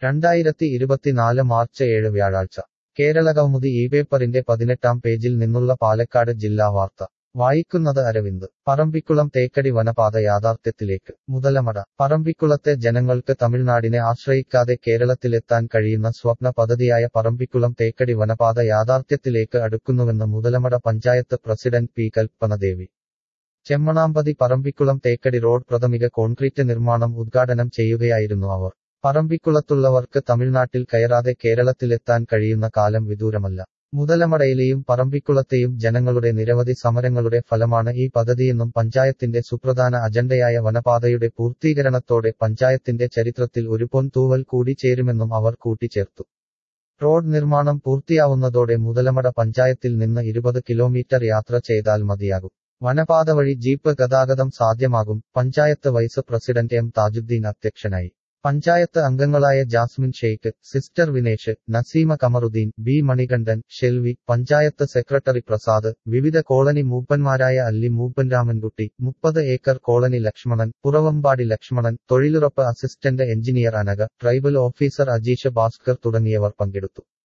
രണ്ടായിരത്തി ഇരുപത്തിനാല് മാർച്ച് ഏഴ് വ്യാഴാഴ്ച കേരളകൗമുദി ഈ പേപ്പറിന്റെ പതിനെട്ടാം പേജിൽ നിന്നുള്ള പാലക്കാട് ജില്ലാ വാർത്ത വായിക്കുന്നത് അരവിന്ദ് പറമ്പിക്കുളം തേക്കടി വനപാത യാഥാർത്ഥ്യത്തിലേക്ക് മുതലമട പറമ്പിക്കുളത്തെ ജനങ്ങൾക്ക് തമിഴ്നാടിനെ ആശ്രയിക്കാതെ കേരളത്തിലെത്താൻ കഴിയുന്ന സ്വപ്ന പദ്ധതിയായ പറമ്പിക്കുളം തേക്കടി വനപാത യാഥാർത്ഥ്യത്തിലേക്ക് അടുക്കുന്നുവെന്ന് Muthalamada panchayat president P Kalpanadevi Chemmanampathi Parambikulam Thekkady road പ്രാഥമിക കോൺക്രീറ്റ് നിർമ്മാണം ഉദ്ഘാടനം ചെയ്യുകയായിരുന്നു അവർ പറമ്പിക്കുളത്തുള്ളവർക്ക് തമിഴ്നാട്ടിൽ കയറാതെ കേരളത്തിലെത്താൻ കഴിയുന്ന കാലം വിദൂരമല്ല മുതലമടയിലെയും പറമ്പിക്കുളത്തെയും ജനങ്ങളുടെ നിരവധി സമരങ്ങളുടെ ഫലമാണ് ഈ പദ്ധതിയെന്നും പഞ്ചായത്തിന്റെ സുപ്രധാന അജണ്ടയായ വനപാതയുടെ പൂർത്തീകരണത്തോടെ പഞ്ചായത്തിന്റെ ചരിത്രത്തിൽ ഒരു പൊൻതൂവൽ കൂടി ചേരുമെന്നും അവർ കൂട്ടിച്ചേർത്തു റോഡ് നിർമ്മാണം പൂർത്തിയാവുന്നതോടെ മുതലമട പഞ്ചായത്തിൽ നിന്ന് ഇരുപത് കിലോമീറ്റർ യാത്ര ചെയ്താൽ മതിയാകും വനപാത വഴി ജീപ്പ് ഗതാഗതം സാധ്യമാകും panchayat vice president M Thajudheen അധ്യക്ഷനായി പഞ്ചായത്ത് അംഗങ്ങളായ Jasmine Sheikh sister Vinesh Naseema Kamaruddin B Manikandan Shelvi panchayat secretary Prasad വിവിധ കോളനി മൂപ്പന്മാരായ അല്ലി മൂപ്പൻ രാമൻകുട്ടി മുപ്പത് ഏക്കർ കോളനി ലക്ഷ്മണൻ പുറവമ്പാടി ലക്ഷ്മണൻ തൊഴിലുറപ്പ് assistant engineer Anaka tribal officer Ajeesh Bhaskar തുടങ്ങിയവർ പങ്കെടുത്തു